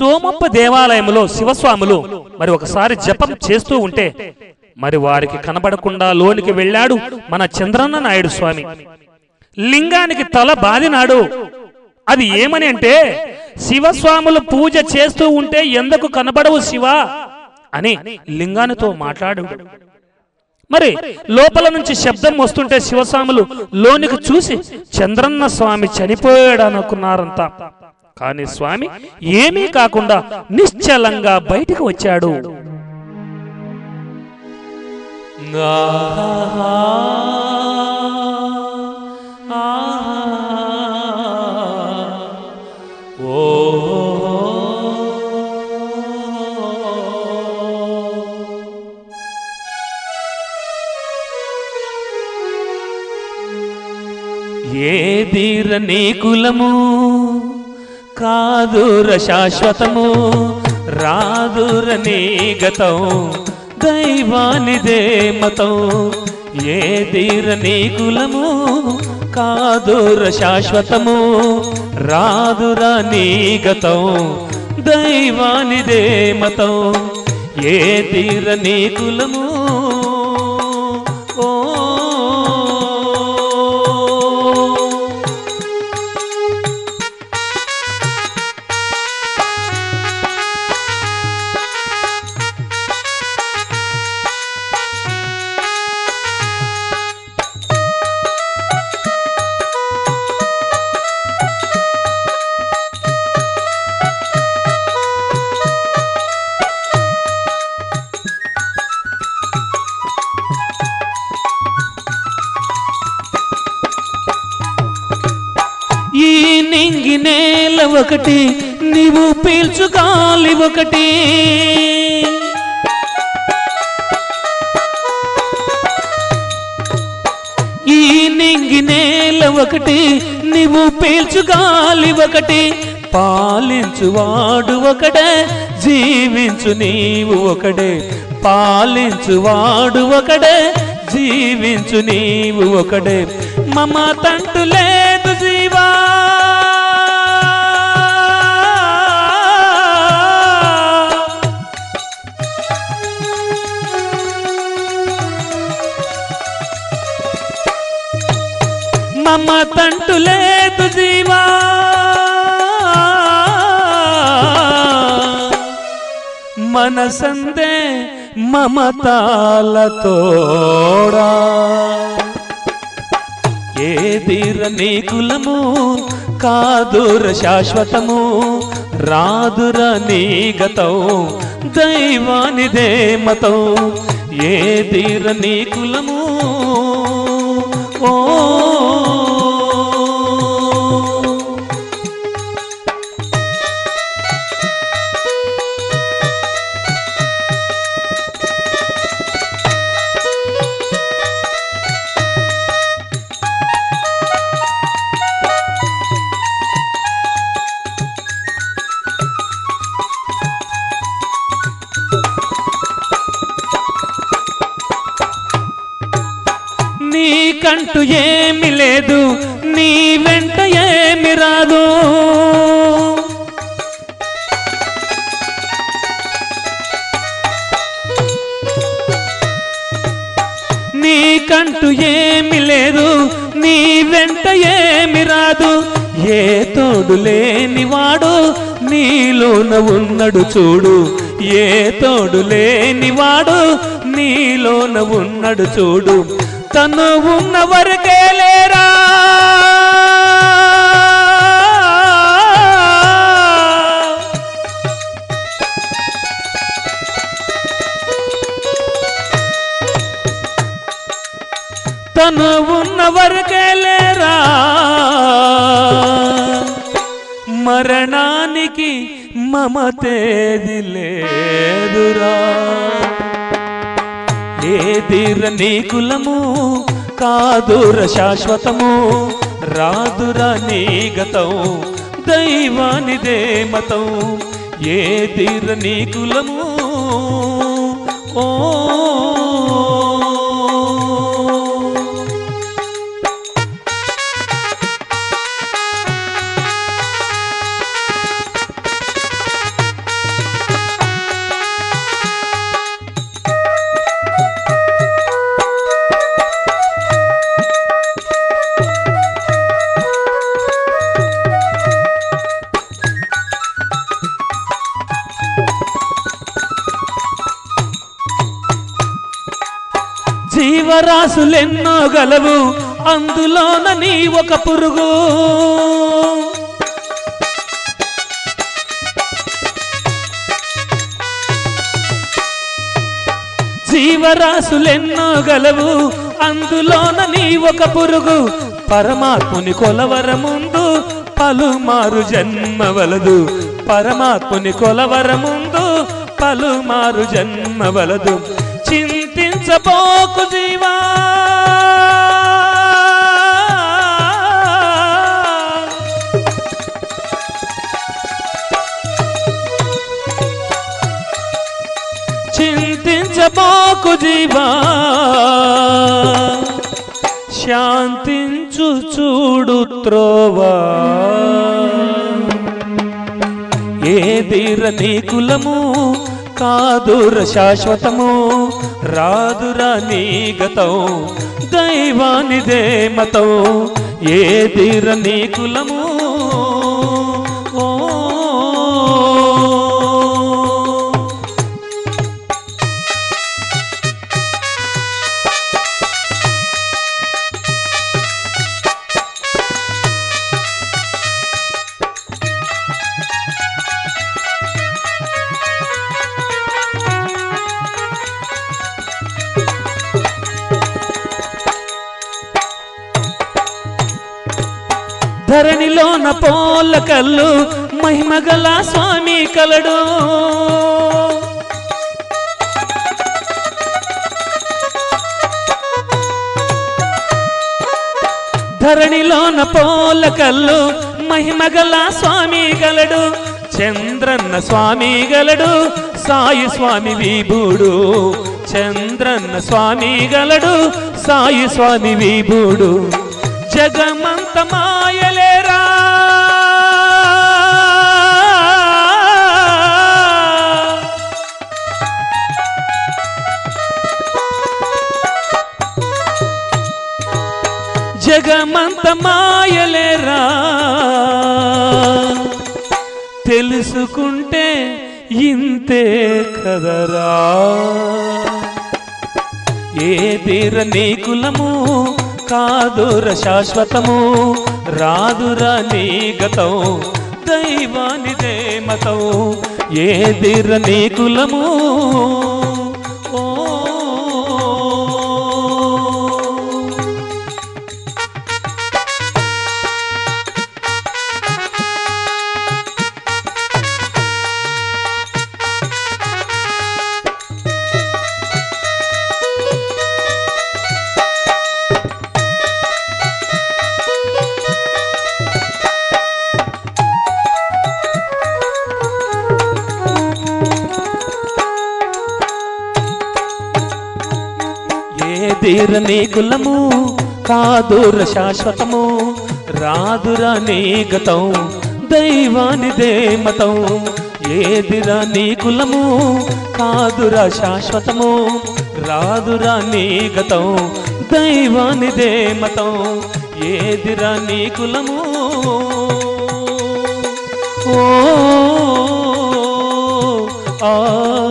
సోమప్ప దేవాలయంలో శివస్వాములు మరి ఒకసారి జపం చేస్తూ ఉంటే మరి వారికి కనబడకుండా లోనికి వెళ్ళాడు మన చంద్రన్న నాయుడు స్వామి లింగానికి తల బాదినాడు అది ఏమని అంటే శివస్వాములు పూజ చేస్తూ ఉంటే ఎందుకు కనబడవు శివ అని లింగానితో మాట్లాడు మరి లోపల నుంచి శబ్దం వస్తుంటే శివస్వాములు లోనికి చూసి చంద్రన్న స్వామి చనిపోయాడు అనుకున్నారంతా కానీ స్వామి ఏమీ కాకుండా నిశ్చలంగా బయటికి వచ్చాడు ఏదిర నీ కులము కాదుర శాశ్వతము రాదుర నీ గతం దైవానిదే మతం ఏదిర నీ కులము కాదుర శాశ్వతము రాదుర నీ గతం దైవానిదే మతం ఏదిర నీ కులము ఓ ఈ నింగి నేల ఒకటి నీవు పీల్చు గాలి ఒకటి ఈ నింగి నేల ఒకటి నీవు పీల్చు గాలి ఒకటి పాలించువాడు ఒకడే జీవించు నీవు ఒకడే పాలించువాడు ఒకడే జీవించు నీవు ఒకడే మమ తంటు లేదు జీవా మమ తంటు లేదు జీవా మనసందే మమతాలతోడా ఏదిర నీ కులము కాదుర శాశ్వతము రాదుర నీ గతం దైవానిదే మతం ఏదిర నీ కులము ఓ నీకంటూ ఏమి లేదు నీ వెంట ఏమి రాదు నీకంటూ ఏమి లేదు నీ వెంట ఏమి రాదు ఏ తోడు లేనివాడు నీలోన ఉన్నడు చూడు ఏ తోడు లేనివాడు నీలోన ఉన్నడు చూడు తను ఉన్న వరకే లేరా తను ఉన్న వరకే లేరా మరణానికి మమతేది లేదురా ఏదిర నీ కులము కాదుర శాశ్వతము రాదుర నీ గతం దైవానిదే మతం ఏదిర నీ కులము ఓ జీవరాశులెన్నో గలవు అందులోన నీ ఒక పురుగు జీవరాశులెన్నో గలవు అందులోన నీ ఒక పురుగు పరమాత్ముని కొలవర ముందు పలుమారు జన్మవలదు పరమాత్ముని కొలవర ముందు పలుమారు జన్మవలదు చింతించబోకు జీవా చింతించబోకు జీవా శాంతించు చూడు త్రోవా ఏదిర నీ కులము కాదుర శాశ్వతము రాదురా నీ గతం దైవానిదే మతం ఏదిర నీ కులము ఓ ధరణిలోన పోల కల్లు మహిమగల స్వామి కలడు ధరణిలోన పోల కల్లు మహిమగల స్వామి గలడు చంద్రన్న స్వామి గలడు సాయి స్వామి విభుడు చంద్రన్న స్వామి గలడు సాయి స్వామి విభుడు జగమంత మాయలేరా జగమంత మాయలేరా తెలుసుకుంటే ఇంతే కదరా ఏదిర నీ కులము కాదుర శాశ్వతము రాదురా నీ గతం దైవానిదే మతం ఏదిర నీ కులము ఓ ఏదిర నీ కులము కాదుర శాశ్వతము రాదురా నీ గతం దైవానిదే మతం ఏదిరా నీ కులము కాదురా శాశ్వతము రాదురా నీ గతం దైవానిదే మతం ఏదిరా నీ కులము ఓ ఆ